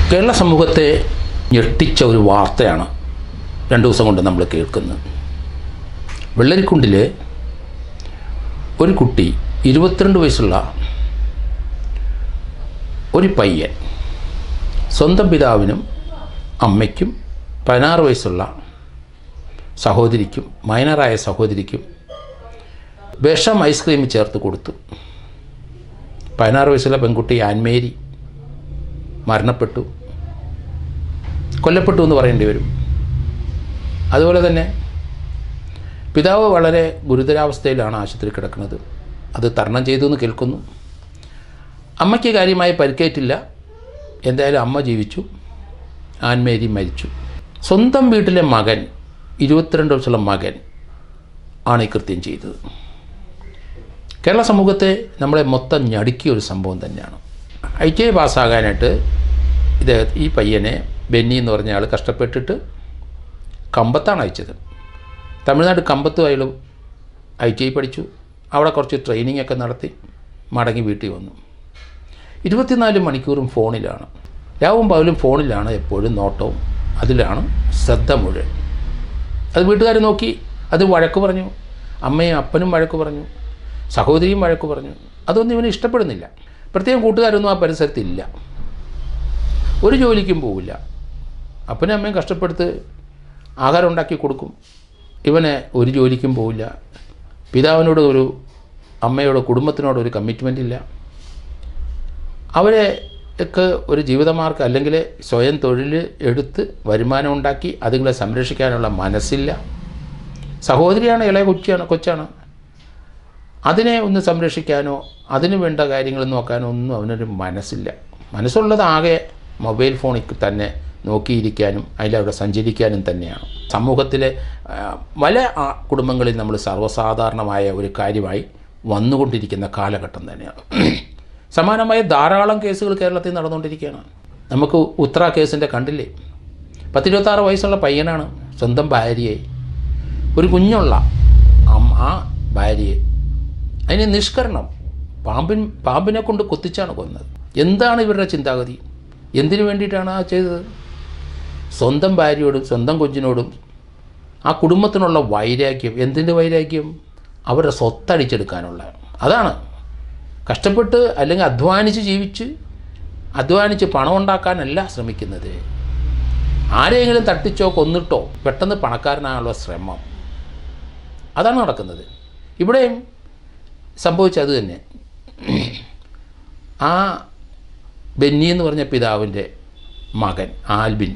കേരള സമൂഹത്തെ ഞെട്ടിച്ച ഒരു വാർത്തയാണ് രണ്ട് ദിവസം കൊണ്ട് നമ്മൾ കേൾക്കുന്നത് വെള്ളരിക്കുണ്ടിലെ ഒരു കുട്ടി ഇരുപത്തിരണ്ട് വയസ്സുള്ള ഒരു പയ്യൻ സ്വന്തം പിതാവിനും അമ്മയ്ക്കും പതിനാറ് വയസ്സുള്ള സഹോദരിക്കും മൈനറായ സഹോദരിക്കും വിഷം ഐസ്ക്രീം ചേർത്ത് കൊടുത്തു പതിനാറ് വയസ്സുള്ള പെൺകുട്ടി ആൻമേരി മരണപ്പെട്ടു കൊല്ലപ്പെട്ടു എന്ന് പറയേണ്ടി വരും അതുപോലെ തന്നെ പിതാവ് വളരെ ഗുരുതരാവസ്ഥയിലാണ് ആശുപത്രി കിടക്കുന്നത് അത് തരണം ചെയ്തു എന്ന് കേൾക്കുന്നു അമ്മയ്ക്ക് കാര്യമായി പരിക്കേറ്റില്ല എന്തായാലും അമ്മ ജീവിച്ചു ആൻമേരി മരിച്ചു സ്വന്തം വീട്ടിലെ മകൻ ഇരുപത്തിരണ്ട് വയസ്സുള്ള മകൻ ആണ് ഈ കൃത്യം ചെയ്തത് കേരള സമൂഹത്തെ നമ്മളെ മൊത്തം ഞടുക്കിയ ഒരു സംഭവം തന്നെയാണ് ഐ ടി ഐ പാസ്സാകാനായിട്ട് ഇത് ഈ പയ്യനെ ബെന്നി എന്ന് പറഞ്ഞ ആൾ കഷ്ടപ്പെട്ടിട്ട് കമ്പത്താണ് അയച്ചത് തമിഴ്നാട് കമ്പത്ത് അയാൾ ഐ ടി ഐ പഠിച്ചു അവിടെ കുറച്ച് ട്രെയിനിങ് ഒക്കെ നടത്തി മടങ്ങി വീട്ടിൽ വന്നു ഇരുപത്തിനാല് മണിക്കൂറും ഫോണിലാണ് രാവും പകലും ഫോണിലാണ് എപ്പോഴും നോട്ടവും അതിലാണ് ശ്രദ്ധ മുഴുവൻ അത് വീട്ടുകാർ നോക്കി അത് വഴക്ക് പറഞ്ഞു അമ്മയും അപ്പനും വഴക്ക് പറഞ്ഞു സഹോദരിയും വഴക്ക് പറഞ്ഞു അതൊന്നും ഇവന് ഇഷ്ടപ്പെടുന്നില്ല പ്രത്യേകം കൂട്ടുകാരൊന്നും ആ പരിസരത്തില്ല ഒരു ജോലിക്കും പോവില്ല അപ്പനും അമ്മയും കഷ്ടപ്പെടുത്ത് ആഹാരം ഉണ്ടാക്കി കൊടുക്കും ഇവനെ ഒരു ജോലിക്കും പോവില്ല പിതാവിനോട് ഒരു അമ്മയോട് കുടുംബത്തിനോട് ഒരു കമ്മിറ്റ്മെൻ്റ് ഇല്ല അവരെ ഒക്കെ ഒരു ജീവിതമാർഗം അല്ലെങ്കിൽ സ്വയം തൊഴിൽ എടുത്ത് വരുമാനം ഉണ്ടാക്കി അതുങ്ങളെ സംരക്ഷിക്കാനുള്ള മനസ്സില്ല സഹോദരിയാണ് ഇളയ കൊച്ചാണ് കൊച്ചാണ് അതിനെ ഒന്ന് സംരക്ഷിക്കാനോ അതിന് വേണ്ട കാര്യങ്ങൾ നോക്കാനോ ഒന്നും അവനൊരു മനസ്സില്ല മനസ്സുള്ളത് ആകെ മൊബൈൽ ഫോണിൽ തന്നെ നോക്കിയിരിക്കാനും അതിലവിടെ സഞ്ചരിക്കാനും തന്നെയാണ് സമൂഹത്തിലെ ആ, പല ആ, കുടുംബങ്ങളിൽ നമ്മൾ സർവ്വസാധാരണമായ ഒരു കാര്യമായി വന്നുകൊണ്ടിരിക്കുന്ന കാലഘട്ടം തന്നെയാണ് സമാനമായ ധാരാളം കേസുകൾ കേരളത്തിൽ നടന്നുകൊണ്ടിരിക്കുകയാണ് നമുക്ക് ഉത്തര കേസിൻ്റെ കണ്ടില്ലേ പത്തിരുപത്താറ് വയസ്സുള്ള പയ്യനാണ് സ്വന്തം ഭാര്യയെ ഒരു കുഞ്ഞുള്ള അമ്മ ആ ഭാര്യയെ അതിനെ നിഷ്കരണം പാമ്പിൻ പാമ്പിനെ കൊണ്ട് കൊത്തിച്ചാണ് കൊന്നത് എന്താണ് ഇവരുടെ ചിന്താഗതി എന്തിനു വേണ്ടിയിട്ടാണ് ആ ചെയ്തത് സ്വന്തം ഭാര്യയോടും സ്വന്തം കൊച്ചിനോടും ആ കുടുംബത്തിനുള്ള വൈരാഗ്യം എന്തിൻ്റെ വൈരാഗ്യം അവരുടെ സ്വത്തടിച്ചെടുക്കാനുള്ള അതാണ് കഷ്ടപ്പെട്ട് അല്ലെങ്കിൽ അധ്വാനിച്ച് ജീവിച്ച് അധ്വാനിച്ച് പണം ഉണ്ടാക്കാനല്ല ശ്രമിക്കുന്നത് ആരെയെങ്കിലും തട്ടിച്ചോ കൊന്നിട്ടോ പെട്ടെന്ന് പണക്കാരനാകാനുള്ള ശ്രമം അതാണ് നടക്കുന്നത് ഇവിടെയും സംഭവിച്ചത് അത് തന്നെ ആ ബെന്നി എന്ന് പറഞ്ഞ പിതാവിൻ്റെ മകൻ ആൽബിൻ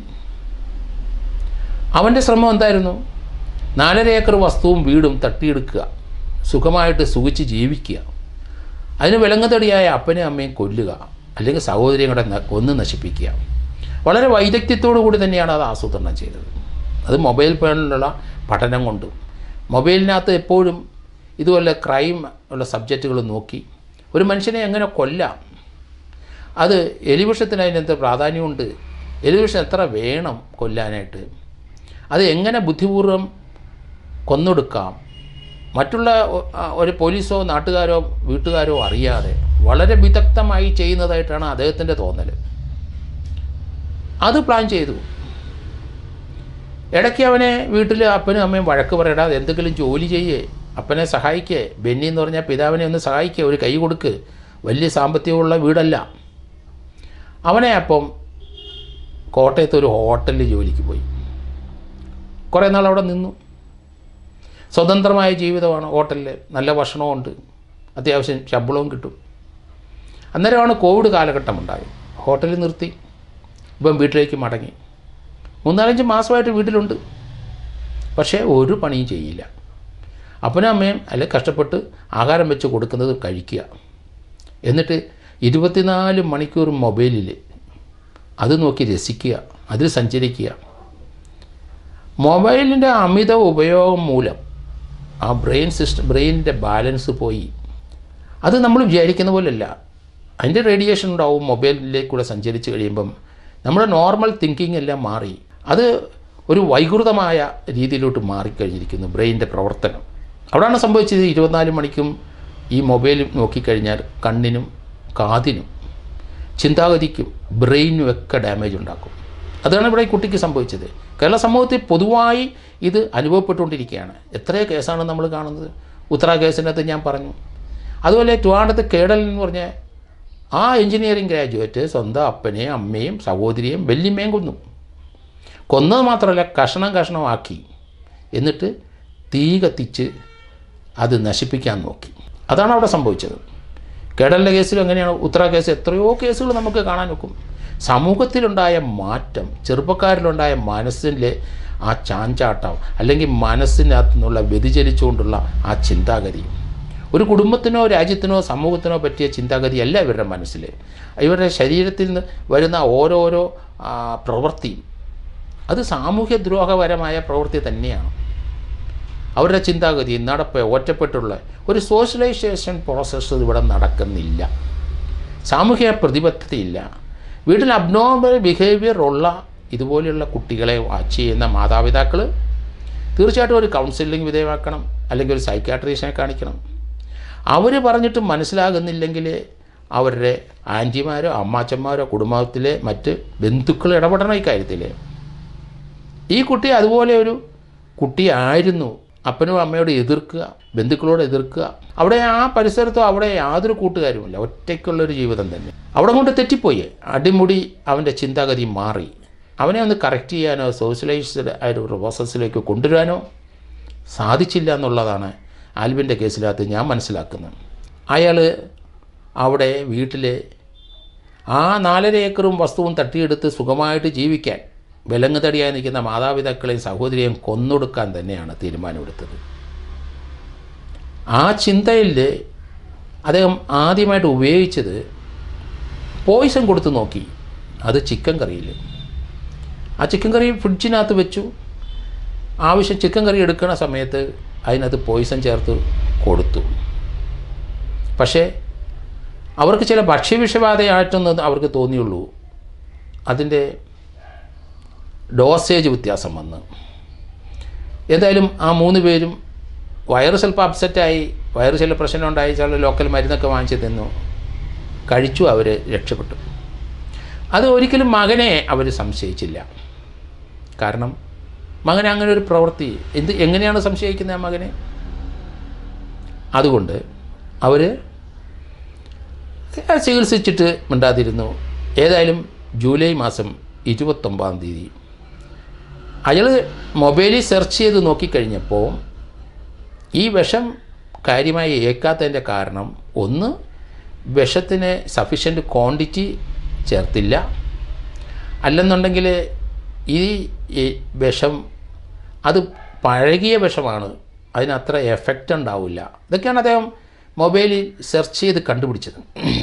അവൻ്റെ ശ്രമം എന്തായിരുന്നു നാലര ഏക്കർ വസ്തുവും വീടും തട്ടിയെടുക്കുക സുഖമായിട്ട് സുഖിച്ച് ജീവിക്കുക അതിന് വിലങ്ങുതടിയായ അപ്പനെയും അമ്മയും കൊല്ലുക അല്ലെങ്കിൽ സഹോദരിയും കൂടെ ന- കൊന്ന് നശിപ്പിക്കുക വളരെ വൈദഗ്ധ്യത്തോടു കൂടി തന്നെയാണ് അത് ആസൂത്രണം ചെയ്തത് അത് മൊബൈൽ ഫോണിലുള്ള പഠനം കൊണ്ടും മൊബൈലിനകത്ത് എപ്പോഴും ഇതുപോലെ ക്രൈം ഉള്ള സബ്ജക്റ്റുകൾ നോക്കി ഒരു മനുഷ്യനെ എങ്ങനെ കൊല്ലാം അത് എലിവിഷത്തിന് അതിനെന്ത് പ്രാധാന്യമുണ്ട് എലിവിഷം എത്ര വേണം കൊല്ലാനായിട്ട് അത് എങ്ങനെ ബുദ്ധിപൂർവ്വം കൊന്നൊടുക്കാം മറ്റുള്ള ഒ- ആ, ഒരു പോലീസോ നാട്ടുകാരോ വീട്ടുകാരോ അറിയാതെ വളരെ വിദഗ്ധമായി ചെയ്യുന്നതായിട്ടാണ് അദ്ദേഹത്തിൻ്റെ തോന്നൽ അത് പ്ലാൻ ചെയ്തു ഇടയ്ക്ക് അവനെ വീട്ടിൽ അപ്പനും അമ്മയും വഴക്ക് പറയടാ എന്തെങ്കിലും ജോലി ചെയ്യേ അപ്പനെ സഹായിക്കേ ബെന്നി എന്ന് പറഞ്ഞാൽ പിതാവിനെ ഒന്ന് സഹായിക്കേ ഒരു കൈ കൊടുക്ക് വലിയ സാമ്പത്തികമുള്ള വീടല്ല അവനെ അപ്പം കോട്ടയത്ത് ഒരു ഹോട്ടലിൽ ജോലിക്ക് പോയി കുറേ നാൾ അവിടെ നിന്നു സ്വതന്ത്രമായ ജീവിതമാണ് ഹോട്ടലിൽ നല്ല ഭക്ഷണമുണ്ട് അത്യാവശ്യം ശമ്പളവും കിട്ടും അന്നേരമാണ് കോവിഡ് കാലഘട്ടം ഉണ്ടായത് ഹോട്ടലിൽ നിർത്തി ഇപ്പം വീട്ടിലേക്ക് മടങ്ങി മൂന്നാലഞ്ച് മാസമായിട്ട് വീട്ടിലുണ്ട് പക്ഷേ ഒരു പണിയും ചെയ്യില്ല അപ്പനും അമ്മയും അല്ലെ കഷ്ടപ്പെട്ട് ആഹാരം വെച്ച് കൊടുക്കുന്നത് കഴിക്കുക എന്നിട്ട് ഇരുപത്തിനാല് മണിക്കൂർ മൊബൈലിൽ അത് നോക്കി രസിക്കുക അതിൽ സഞ്ചരിക്കുക മൊബൈലിൻ്റെ അമിത ഉപയോഗം മൂലം ആ ബ്രെയിൻ സിസ്റ്റം ബ്രെയിനിൻ്റെ ബാലൻസ് പോയി അത് നമ്മൾ വിചാരിക്കുന്ന പോലെയല്ല അതിൻ്റെ റേഡിയേഷൻ ഉണ്ടാവും മൊബൈലിലേക്കൂടെ സഞ്ചരിച്ച് കഴിയുമ്പം നമ്മുടെ നോർമൽ തിങ്കിങ് എല്ലാം മാറി അത് ഒരു വൈകൃതമായ രീതിയിലോട്ട് മാറിക്കഴിഞ്ഞിരിക്കുന്നു ബ്രെയിനിൻ്റെ പ്രവർത്തനം അവിടെയാണ് സംഭവിച്ചത് ഇരുപത്തിനാല് മണിക്കും ഈ മൊബൈൽ നോക്കിക്കഴിഞ്ഞാൽ കണ്ണിനും കാതിനും ചിന്താഗതിക്കും ബ്രെയിനും ഒക്കെ ഡാമേജ് ഉണ്ടാക്കും അതാണ് ഇവിടെ ഈ കുട്ടിക്ക് സംഭവിച്ചത് കേരള സമൂഹത്തിൽ പൊതുവായി ഇത് അനുഭവപ്പെട്ടുകൊണ്ടിരിക്കുകയാണ് എത്രയോ കേസാണ് നമ്മൾ കാണുന്നത് ഉത്തര കേസിനകത്ത് ഞാൻ പറഞ്ഞു അതുപോലെ ട്രിവാൻഡത്ത് കേടൽ എന്ന് പറഞ്ഞ ആ എഞ്ചിനീയറിംഗ് ഗ്രാജുവേറ്റ് സ്വന്തം അപ്പനെയും അമ്മയും സഹോദരിയും വല്യമ്മയും കൊന്നു കൊന്നത് മാത്രമല്ല കഷണം കഷണമാക്കി എന്നിട്ട് തീ കത്തിച്ച് അത് നശിപ്പിക്കാൻ നോക്കി അതാണ് അവിടെ സംഭവിച്ചത് കേടലിൻ്റെ കേസിലും എങ്ങനെയാണ് ഉത്തര കേസ് എത്രയോ കേസുകൾ നമുക്ക് കാണാൻ നോക്കും സമൂഹത്തിലുണ്ടായ മാറ്റം ചെറുപ്പക്കാരിലുണ്ടായ മനസ്സിലെ ആ ചാഞ്ചാട്ടം അല്ലെങ്കിൽ മനസ്സിനകത്തു നിന്നുള്ള വ്യതിചലിച്ചുകൊണ്ടുള്ള ആ ചിന്താഗതി ഒരു കുടുംബത്തിനോ രാജ്യത്തിനോ സമൂഹത്തിനോ പറ്റിയ ചിന്താഗതിയല്ല ഇവരുടെ മനസ്സിൽ ഇവരുടെ ശരീരത്തിൽ നിന്ന് വരുന്ന ഓരോരോ ആ, പ്രവൃത്തിയും അത് സാമൂഹ്യ ദ്രോഹപരമായ പ്രവൃത്തി തന്നെയാണ് അവരുടെ ചിന്താഗതി നടപ്പ് ഒറ്റപ്പെട്ടുള്ള ഒരു സോഷ്യലൈസേഷൻ പ്രോസസ്സ് ഇവിടെ നടക്കുന്നില്ല സാമൂഹിക പ്രതിബദ്ധതയില്ല വീട്ടിൽ അബ്നോർമൽ ബിഹേവിയർ ഉള്ള ഇതുപോലെയുള്ള കുട്ടികളെ വാച്ച് ചെയ്യുന്ന മാതാപിതാക്കൾ തീർച്ചയായിട്ടും ഒരു കൗൺസിലിംഗ് വിധേയമാക്കണം അല്ലെങ്കിൽ ഒരു സൈക്കാട്രീഷനെ കാണിക്കണം അവർ പറഞ്ഞിട്ട് മനസ്സിലാകുന്നില്ലെങ്കിൽ അവരുടെ ആൻറ്റിമാരോ അമ്മാച്ചന്മാരോ കുടുംബത്തിലെ മറ്റ് ബന്ധുക്കൾ ഇടപെടണം ഈ കാര്യത്തിൽ ഈ കുട്ടി അതുപോലെ ഒരു കുട്ടിയായിരുന്നു അപ്പനും അമ്മയോട് എതിർക്കുക ബന്ധുക്കളോട് എതിർക്കുക അവിടെ ആ പരിസരത്തോ അവിടെ യാതൊരു കൂട്ടുകാരുമില്ല ഒറ്റയ്ക്കുള്ളൊരു ജീവിതം തന്നെ അവിടെ കൊണ്ട് തെറ്റിപ്പോയി അടിമുടി അവൻ്റെ ചിന്താഗതി മാറി അവനെ ഒന്ന് കറക്റ്റ് ചെയ്യാനോ സോഷ്യലൈസ്ഡ് ആയ ഒരു പ്രോസസ്സിലേക്ക് കൊണ്ടുവരാനോ സാധിച്ചില്ല എന്നുള്ളതാണ് ആൽബിൻ്റെ കേസിനകത്ത് ഞാൻ മനസ്സിലാക്കുന്നത് അയാൾ അവിടെ വീട്ടിൽ ആ നാലര ഏക്കറും വസ്തുവും തട്ടിയെടുത്ത് സുഖമായിട്ട് ജീവിക്കാൻ വിലങ്ങ് തടിയായി നിൽക്കുന്ന മാതാപിതാക്കളെയും സഹോദരിയെയും കൊന്നൊടുക്കാൻ തന്നെയാണ് തീരുമാനമെടുത്തത് ആ ചിന്തയിൽ അദ്ദേഹം ആദ്യമായിട്ട് ഉപയോഗിച്ചത് പോയിസൺ കൊടുത്ത് നോക്കി അത് ചിക്കൻ കറിയിൽ ആ ചിക്കൻ കറി ഫ്രിഡ്ജിനകത്ത് വെച്ചു ആവശ്യം ചിക്കൻ കറി എടുക്കുന്ന സമയത്ത് അതിനകത്ത് പോയിസൺ ചേർത്ത് കൊടുത്തു പക്ഷേ അവർക്ക് ചില ഭക്ഷ്യവിഷബാധയായിട്ടൊന്നും അവർക്ക് തോന്നിയുള്ളൂ അതിൻ്റെ ഡോസേജ് വ്യത്യാസം വന്ന് ഏതായാലും ആ മൂന്ന് പേരും വയറ് സ്വല്പം അപ്സെറ്റായി വയറ് ചില പ്രശ്നം ഉണ്ടായി ചില ലോക്കൽ മരുന്നൊക്കെ വാങ്ങിച്ച് തിന്നു കഴിച്ചു അവർ രക്ഷപ്പെട്ടു അത് ഒരിക്കലും മകനെ അവർ സംശയിച്ചില്ല കാരണം മകനെ അങ്ങനെ ഒരു പ്രവൃത്തി എന്ത് എങ്ങനെയാണ് സംശയിക്കുന്നത് ആ മകനെ അതുകൊണ്ട് അവർ ചികിത്സിച്ചിട്ട് മിണ്ടാതിരുന്നു ഏതായാലും ജൂലൈ മാസം ഇരുപത്തൊമ്പതാം തീയതി അയാൾ മൊബൈലിൽ സെർച്ച് ചെയ്ത് നോക്കിക്കഴിഞ്ഞപ്പോൾ ഈ വിഷം കാര്യമായി ഏക്കാത്തതിൻ്റെ കാരണം ഒന്ന് വിഷത്തിന് സഫീഷ്യൻ്റ് ക്വാണ്ടിറ്റി ചേർത്തില്ല അല്ലെന്നുണ്ടെങ്കിൽ ഈ ഈ വിഷം അത് പഴകിയ വിഷമാണ് അതിനത്ര എഫക്റ്റ് ഉണ്ടാവില്ല ഇതൊക്കെയാണ് അദ്ദേഹം മൊബൈലിൽ സെർച്ച് ചെയ്ത് കണ്ടുപിടിച്ചത്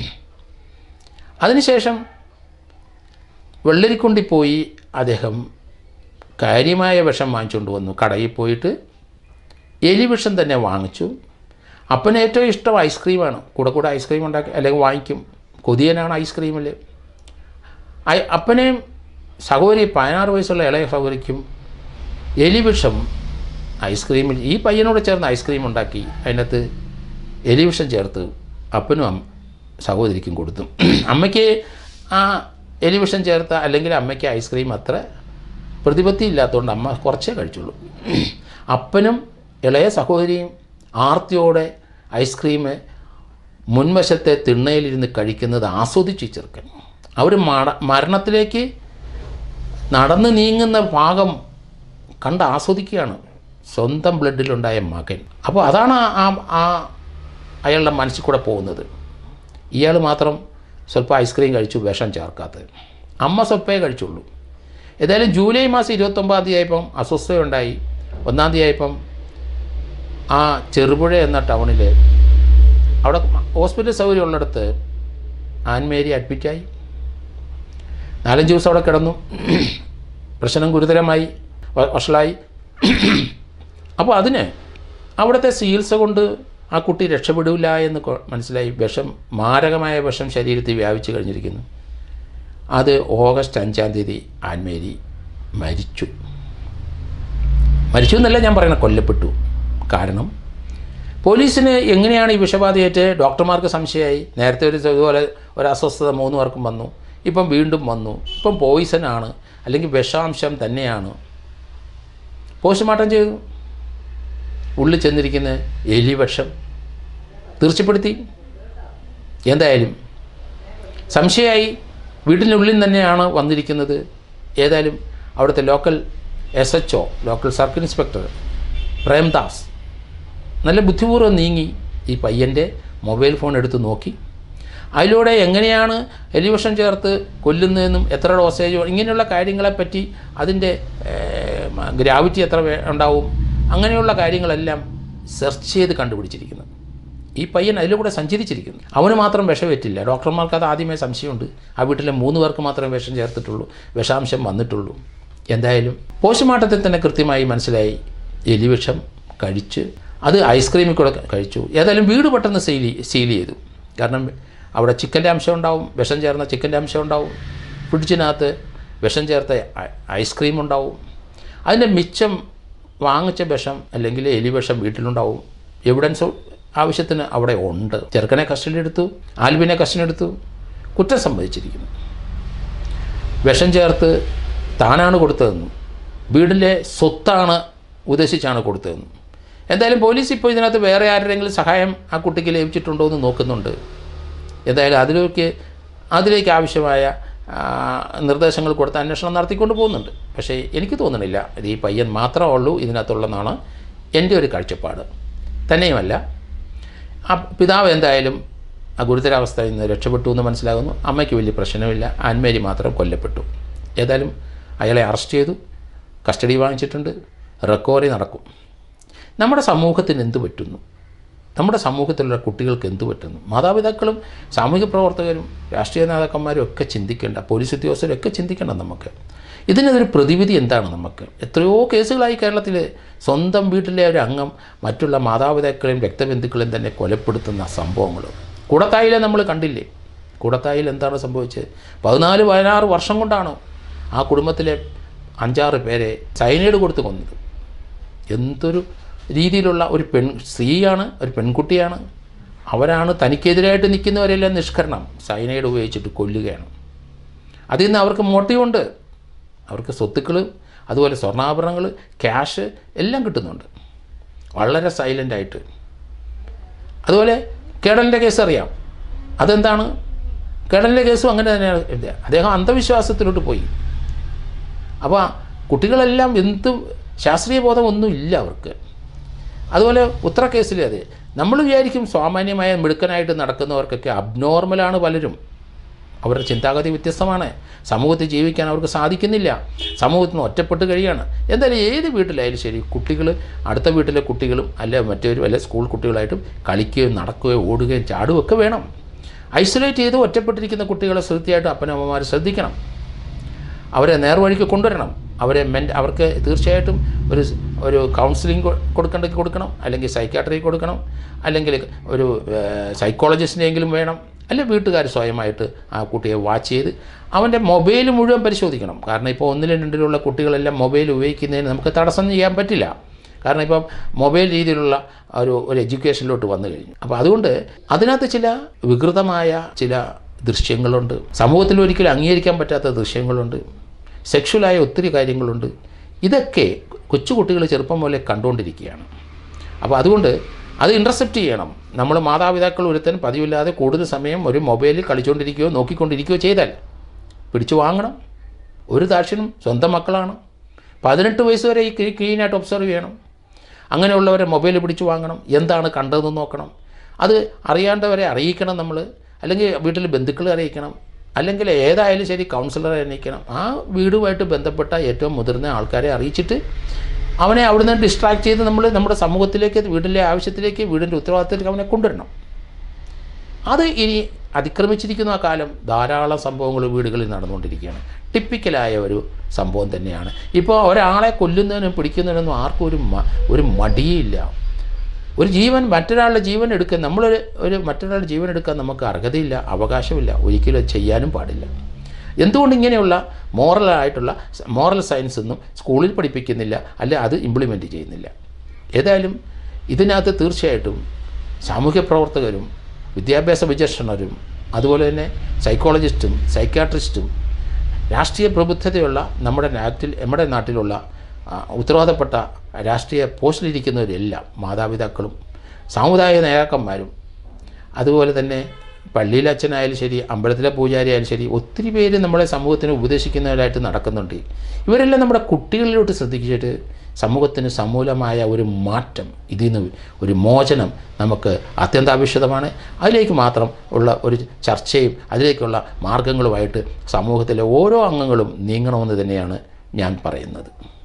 അതിനുശേഷം വെള്ളരിക്കുണ്ടി പോയി അദ്ദേഹം കാര്യമായ വിഷം വാങ്ങിച്ചുകൊണ്ട് വന്നു കടയിൽ പോയിട്ട് എലി വിഷം തന്നെ വാങ്ങിച്ചു അപ്പന് ഏറ്റവും ഇഷ്ടം ഐസ്ക്രീമാണ് കൂടെ കൂടെ ഐസ്ക്രീം ഉണ്ടാക്കി അല്ലെങ്കിൽ വാങ്ങിക്കും കൊതിയനാണ് ഐസ്ക്രീമിൽ ഐ- അപ്പനെയും സഹോദരി പതിനാറ് വയസ്സുള്ള ഇളയ സഹോദരിക്കും എലിവിഷം ഐസ്ക്രീമിൽ ഈ പയ്യനോട് ചേർന്ന് ഐസ്ക്രീം ഉണ്ടാക്കി അതിനകത്ത് എലിവിഷം ചേർത്ത് അപ്പനും അമ്മ സഹോദരിക്കും കൊടുത്തു അമ്മയ്ക്ക് ആ എലിവിഷം ചേർത്ത അല്ലെങ്കിൽ അമ്മയ്ക്ക് ഐസ്ക്രീം അത്ര പ്രതിപത്തി ഇല്ലാത്തതുകൊണ്ട് അമ്മ കുറച്ചേ കഴിച്ചുള്ളൂ അപ്പനും ഇളയ സഹോദരിയും ആർത്തിയോടെ ഐസ്ക്രീം മുൻവശത്തെ തിണ്ണയിലിരുന്ന് കഴിക്കുന്നത് ആസ്വദിച്ച് ഈ ചെറുക്കൻ അവർ മട മരണത്തിലേക്ക് നടന്ന് നീങ്ങുന്ന ഭാഗം കണ്ട് ആസ്വദിക്കുകയാണ് സ്വന്തം ബ്ലഡിലുണ്ടായ മകൻ അപ്പോൾ അതാണ് ആ- ആ ആ അയാളുടെ മനസ്സിൽ കൂടെ പോകുന്നത് ഇയാൾ മാത്രം സ്വല്പം ഐസ്ക്രീം കഴിച്ചു വിഷം ചേർക്കാത്തത് അമ്മ സ്വൽപ്പേ കഴിച്ചുള്ളൂ ഏതായാലും ജൂലൈ മാസം ഇരുപത്തൊമ്പതാം തീയതി ആയപ്പം അസ്വസ്ഥതയുണ്ടായി ഒന്നാം തീയതി ആയപ്പം ആ ചെറുപുഴ എന്ന ടൗണിൽ അവിടെ ഹോസ്പിറ്റൽ സൗകര്യം ഉള്ളിടത്ത് ആൻമേരി അഡ്മിറ്റായി നാലഞ്ച് ദിവസം അവിടെ കിടന്നു പ്രശ്നം ഗുരുതരമായി വ- വഷളായി അപ്പോൾ അതിന് അവിടുത്തെ ചികിത്സ കൊണ്ട് ആ കുട്ടി രക്ഷപ്പെടില്ല എന്ന് കൊ- മനസ്സിലായി വിഷം മാരകമായ വിഷം ശരീരത്തിൽ വ്യാപിച്ചു കഴിഞ്ഞിരിക്കുന്നു അത് ഓഗസ്റ്റ് അഞ്ചാം തീയതി ആൻമേരി മരിച്ചു മരിച്ചു എന്നല്ല ഞാൻ പറയുന്നത് കൊല്ലപ്പെട്ടു കാരണം പോലീസിന് എങ്ങനെയാണ് ഈ വിഷബാധയേറ്റ് ഡോക്ടർമാർക്ക് സംശയമായി നേരത്തെ ഒരു ഇതുപോലെ ഒരു അസ്വസ്ഥത മൂന്ന് പേർക്കും വന്നു ഇപ്പം വീണ്ടും വന്നു ഇപ്പം പോയിസൺ ആണ് അല്ലെങ്കിൽ വിഷാംശം തന്നെയാണ് പോസ്റ്റ്മോർട്ടം ചെയ്തു ഉള്ളിൽ ചെന്നിരിക്കുന്ന എലി വിഷം തീർച്ചപ്പെടുത്തി എന്തായാലും സംശയമായി വീട്ടിനുള്ളിൽ തന്നെയാണ് വന്നിരിക്കുന്നത് ഏതായാലും അവിടുത്തെ local S H O local circle inspector Premdas നല്ല ബുദ്ധിപൂർവ്വം നീങ്ങി ഈ പയ്യൻ്റെ മൊബൈൽ ഫോൺ എടുത്ത് നോക്കി അതിലൂടെ എങ്ങനെയാണ് എലിവിഷൻ ചേർത്ത് കൊല്ലുന്നതെന്നും എത്ര ഡോസേജ് ഇങ്ങനെയുള്ള കാര്യങ്ങളെപ്പറ്റി അതിൻ്റെ ഗ്രാവിറ്റി എത്ര വേ- ഉണ്ടാവും അങ്ങനെയുള്ള കാര്യങ്ങളെല്ലാം സെർച്ച് ചെയ്ത് കണ്ടുപിടിച്ചിരിക്കുന്നു ഈ പയ്യൻ അതിലൂടെ സഞ്ചരിച്ചിരിക്കുന്നു അവന് മാത്രം വിഷമേറ്റില്ല ഡോക്ടർമാർക്ക് അത് ആദ്യമേ സംശയമുണ്ട് ആ വീട്ടിലെ മൂന്ന് പേർക്ക് മാത്രമേ വിഷം ചേർത്തിട്ടുള്ളൂ വിഷാംശം വന്നിട്ടുള്ളൂ എന്തായാലും പോസ്റ്റ്മോർട്ടത്തിൽ തന്നെ കൃത്യമായി മനസ്സിലായി എലിവിഷം കഴിച്ച് അത് ഐസ്ക്രീമിൽ കൂടെ കഴിച്ചു ഏതായാലും വീട് പെട്ടെന്ന് സീൽ സീൽ ചെയ്തു കാരണം അവിടെ ചിക്കൻ്റെ അംശം ഉണ്ടാവും വിഷം ചേർന്ന ചിക്കൻ്റെ അംശം ഉണ്ടാവും ഫ്രിഡ്ജിനകത്ത് വിഷം ചേർത്ത ഐ- ഐസ്ക്രീം ഉണ്ടാവും അതിൻ്റെ മിച്ചം വാങ്ങിച്ച വിഷം അല്ലെങ്കിൽ എലി വിഷം വീട്ടിലുണ്ടാവും എവിഡൻസ് ആവശ്യത്തിന് അവിടെ ഉണ്ട് ചെറുക്കനെ കസ്റ്റഡി എടുത്തു ആൽബിനെ കസ്റ്റഡി എടുത്തു കുറ്റം സംഭവിച്ചിരിക്കുന്നു വിഷം ചേർത്ത് താനാണ് കൊടുത്തതെന്നും വീടിൻ്റെ സ്വത്താണ് ഉദ്ദേശിച്ചാണ് കൊടുത്തതെന്നും എന്തായാലും പോലീസ് ഇപ്പോൾ ഇതിനകത്ത് വേറെ ആരുടെയെങ്കിലും സഹായം ആ കുട്ടിക്ക് ലഭിച്ചിട്ടുണ്ടോ എന്ന് നോക്കുന്നുണ്ട് എന്തായാലും അതിലേക്ക് അതിലേക്ക് ആവശ്യമായ ആ, നിർദ്ദേശങ്ങൾ കൊടുത്ത് അന്വേഷണം നടത്തിക്കൊണ്ട് പോകുന്നുണ്ട് പക്ഷേ എനിക്ക് തോന്നണില്ല ഇത് ഈ പയ്യൻ മാത്രമേ ഉള്ളൂ ഇതിനകത്തുള്ളതെന്നാണ് എൻ്റെ ഒരു കാഴ്ചപ്പാട് തന്നെയുമല്ല ആ പിതാവ് എന്തായാലും ആ ഗുരുതരാവസ്ഥയിൽ നിന്ന് രക്ഷപ്പെട്ടു എന്ന് മനസ്സിലാകുന്നു അമ്മയ്ക്ക് വലിയ പ്രശ്നമില്ല ആൻമേരി മാത്രം കൊല്ലപ്പെട്ടു ഏതായാലും അയാളെ അറസ്റ്റ് ചെയ്തു കസ്റ്റഡി വാങ്ങിച്ചിട്ടുണ്ട് റിക്കവറി നടക്കും നമ്മുടെ സമൂഹത്തിന് എന്ത് പറ്റുന്നു നമ്മുടെ സമൂഹത്തിലുള്ള കുട്ടികൾക്ക് എന്ത് പറ്റുന്നു മാതാപിതാക്കളും സാമൂഹിക പ്രവർത്തകരും രാഷ്ട്രീയ നേതാക്കന്മാരും ഒക്കെ ചിന്തിക്കേണ്ട പോലീസ് ഉദ്യോഗസ്ഥരും ഒക്കെ ചിന്തിക്കണം നമുക്ക് ഇതിനൊരു പ്രതിവിധി എന്താണ് നമുക്ക് എത്രയോ കേസുകളായി കേരളത്തിൽ സ്വന്തം വീട്ടിലെ ഒരു അംഗം മറ്റുള്ള മാതാപിതാക്കളെയും രക്തബന്ധുക്കളെയും തന്നെ കൊലപ്പെടുത്തുന്ന സംഭവങ്ങൾ കൂടത്തായിലെ നമ്മൾ കണ്ടില്ലേ കൂടത്തായിൽ എന്താണ് സംഭവിച്ചത് പതിനാല് പതിനാറ് വർഷം കൊണ്ടാണ് ആ കുടുംബത്തിലെ അഞ്ചാറ് പേരെ സൈനൈഡ് കൊടുത്ത് കൊന്നത് എന്തൊരു രീതിയിലുള്ള ഒരു പെൺ സ്ത്രീയാണ് ഒരു പെൺകുട്ടിയാണ് അവരാണ് തനിക്കെതിരായിട്ട് നിൽക്കുന്നവരെല്ലാം നിഷ്കരണം സൈനൈഡ് ഉപയോഗിച്ചിട്ട് കൊല്ലുകയാണ് അതിൽ നിന്ന് അവർക്ക് മോട്ടീവുണ്ട് അവർക്ക് സ്വത്തുക്കൾ അതുപോലെ സ്വർണ്ണാഭരണങ്ങൾ ക്യാഷ് എല്ലാം കിട്ടുന്നുണ്ട് വളരെ സൈലൻ്റായിട്ട് അതുപോലെ കേടലിൻ്റെ കേസ് അറിയാം അതെന്താണ് കേടലിൻ്റെ കേസും അങ്ങനെ തന്നെയാണ് ഇത്. അദ്ദേഹം അന്ധവിശ്വാസത്തിലോട്ട് പോയി അപ്പോൾ കുട്ടികളെല്ലാം എന്ത് ശാസ്ത്രീയ ബോധം ഒന്നും ഇല്ല അവർക്ക് അതുപോലെ ഉത്തര കേസിൽ അതെ നമ്മൾ വിചാരിക്കും സാമാന്യമായ മിടുക്കനായിട്ട് നടക്കുന്നവർക്കൊക്കെ അബ്നോർമലാണ് പലരും അവരുടെ ചിന്താഗതി വ്യത്യസ്തമാണ് സമൂഹത്തിൽ ജീവിക്കാൻ അവർക്ക് സാധിക്കുന്നില്ല സമൂഹത്തിൽ നിന്ന് ഒറ്റപ്പെട്ട് കഴിയാണ് എന്തായാലും ഏത് വീട്ടിലായാലും ശരി കുട്ടികൾ അടുത്ത വീട്ടിലെ കുട്ടികളും അല്ല മറ്റൊരു വല്ല സ്കൂൾ കുട്ടികളായിട്ടും കളിക്കുകയും നടക്കുകയോ ഓടുകയും ചാടുകയും ഒക്കെ വേണം ഐസൊലേറ്റ് ചെയ്ത് ഒറ്റപ്പെട്ടിരിക്കുന്ന കുട്ടികളെ ശ്രദ്ധയായിട്ട് അപ്പനമ്മമാർ ശ്രദ്ധിക്കണം അവരെ നേർവഴിക്ക് കൊണ്ടുവരണം അവരെ മെൻ അവർക്ക് തീർച്ചയായിട്ടും ഒരു സ്- ഒരു കൗൺസിലിംഗ് കൊ- കൊടുക്കേണ്ടെങ്കിൽ കൊടുക്കണം അല്ലെങ്കിൽ സൈക്കാട്രി കൊടുക്കണം അല്ലെങ്കിൽ ഒരു സൈക്കോളജിസ്റ്റിനെങ്കിലും വേണം അല്ലെ വീട്ടുകാർ സ്വയമായിട്ട് ആ കുട്ടിയെ വാച്ച് ചെയ്ത് അവൻ്റെ മൊബൈൽ മുഴുവൻ പരിശോധിക്കണം കാരണം ഇപ്പോൾ ഒന്നിലും രണ്ടിലുള്ള കുട്ടികളെല്ലാം മൊബൈൽ ഉപയോഗിക്കുന്നതിന് നമുക്ക് തടസ്സം ചെയ്യാൻ പറ്റില്ല കാരണം ഇപ്പം മൊബൈൽ രീതിയിലുള്ള ഒരു ഒരു എഡ്യൂക്കേഷനിലോട്ട് വന്നു കഴിഞ്ഞു അപ്പോൾ അതുകൊണ്ട് അതിനകത്ത് ചില വികൃതമായ ചില ദൃശ്യങ്ങളുണ്ട് സമൂഹത്തിൽ ഒരിക്കലും അംഗീകരിക്കാൻ പറ്റാത്ത ദൃശ്യങ്ങളുണ്ട് സെക്ഷുവലായ ഒത്തിരി കാര്യങ്ങളുണ്ട് ഇതൊക്കെ കൊച്ചുകുട്ടികൾ ചെറുപ്പം മുതലേ കണ്ടുകൊണ്ടിരിക്കുകയാണ് അപ്പോൾ അതുകൊണ്ട് അത് ഇൻ്റർസെപ്റ്റ് ചെയ്യണം നമ്മൾ മാതാപിതാക്കൾ ഒരുത്തൻ പതിവില്ലാതെ കൂടുതൽ സമയം ഒരു മൊബൈലിൽ കളിച്ചുകൊണ്ടിരിക്കുകയോ നോക്കിക്കൊണ്ടിരിക്കുകയോ ചെയ്താൽ പിടിച്ചു വാങ്ങണം ഒരു ദാക്ഷിണും സ്വന്തം മക്കളാണ് പതിനെട്ട് വയസ്സ് വരെ ഈ ക്ലീനായിട്ട് ഒബ്സർവ് ചെയ്യണം അങ്ങനെയുള്ളവരെ മൊബൈൽ പിടിച്ചു വാങ്ങണം എന്താണ് കണ്ടതെന്ന് നോക്കണം അത് അറിയാണ്ടവരെ അറിയിക്കണം നമ്മൾ അല്ലെങ്കിൽ വീട്ടിൽ ബന്ധുക്കളെ അറിയിക്കണം അല്ലെങ്കിൽ ഏതായാലും ശരി കൗൺസിലറെ അറിയിക്കണം ആ വീടുമായിട്ട് ബന്ധപ്പെട്ട ഏറ്റവും മുതിർന്ന ആൾക്കാരെ അറിയിച്ചിട്ട് അവനെ അവിടുന്ന് ഡിസ്ട്രാക്ട് ചെയ്ത് നമ്മൾ നമ്മുടെ സമൂഹത്തിലേക്ക് വീട്ടിലെ ആവശ്യത്തിലേക്ക് വീടിൻ്റെ ഉത്തരവാദിത്തത്തിലേക്ക് അവനെ കൊണ്ടുവരണം അത് ഇനി അതിക്രമിച്ചിരിക്കുന്ന ആ കാലം ധാരാളം സംഭവങ്ങൾ വീടുകളിൽ നടന്നുകൊണ്ടിരിക്കുകയാണ് ടിപ്പിക്കലായ ഒരു സംഭവം തന്നെയാണ് ഇപ്പോൾ ഒരാളെ കൊല്ലുന്നതിനും പിടിക്കുന്നതിനൊന്നും ആർക്കും ഒരു മ- ഒരു മടിയില്ല ഒരു ജീവൻ മറ്റൊരാളുടെ ജീവൻ എടുക്കാൻ നമ്മളൊരു ഒരു മറ്റൊരാളുടെ ജീവൻ എടുക്കാൻ നമുക്ക് അർഹതയില്ല അവകാശമില്ല ഒരിക്കലും അത് ചെയ്യാനും പാടില്ല എന്തുകൊണ്ട് ഇങ്ങനെയുള്ള മോറലായിട്ടുള്ള മോറൽ സയൻസ് ഒന്നും സ്കൂളിൽ പഠിപ്പിക്കുന്നില്ല അല്ലെ അത് ഇംപ്ലിമെൻറ്റ് ചെയ്യുന്നില്ല ഏതായാലും ഇതിനകത്ത് തീർച്ചയായിട്ടും സാമൂഹ്യ പ്രവർത്തകരും വിദ്യാഭ്യാസ വിചക്ഷണരും അതുപോലെ തന്നെ സൈക്കോളജിസ്റ്റും സൈക്യാട്രിസ്റ്റും രാഷ്ട്രീയ പ്രബുദ്ധതയുള്ള നമ്മുടെ നാട്ടിൽ നമ്മുടെ നാട്ടിലുള്ള ആ, ഉത്തരവാദപ്പെട്ട രാഷ്ട്രീയ പോസ്റ്റിലിരിക്കുന്നവരെല്ലാം മാതാപിതാക്കളും സാമുദായിക നേതാക്കന്മാരും അതുപോലെ തന്നെ പള്ളിയിലെ അച്ഛനായാലും ശരി അമ്പലത്തിലെ പൂജാരി ആയാലും ശരി ഒത്തിരി പേര് നമ്മുടെ സമൂഹത്തിന് ഉപദേശിക്കുന്നവരായിട്ട് നടക്കുന്നുണ്ട് ഇവരെല്ലാം നമ്മുടെ കുട്ടികളിലോട്ട് ശ്രദ്ധിച്ചിട്ട് സമൂഹത്തിന് സമൂലമായ ഒരു മാറ്റം ഇതിൽ നിന്ന് ഒരു മോചനം നമുക്ക് അത്യന്താപേക്ഷിതമാണ് അതിലേക്ക് മാത്രം ഉള്ള ഒരു ചർച്ചയും അതിലേക്കുള്ള മാർഗങ്ങളുമായിട്ട് സമൂഹത്തിലെ ഓരോ അംഗങ്ങളും നീങ്ങണമെന്ന് തന്നെയാണ് ഞാൻ പറയുന്നത്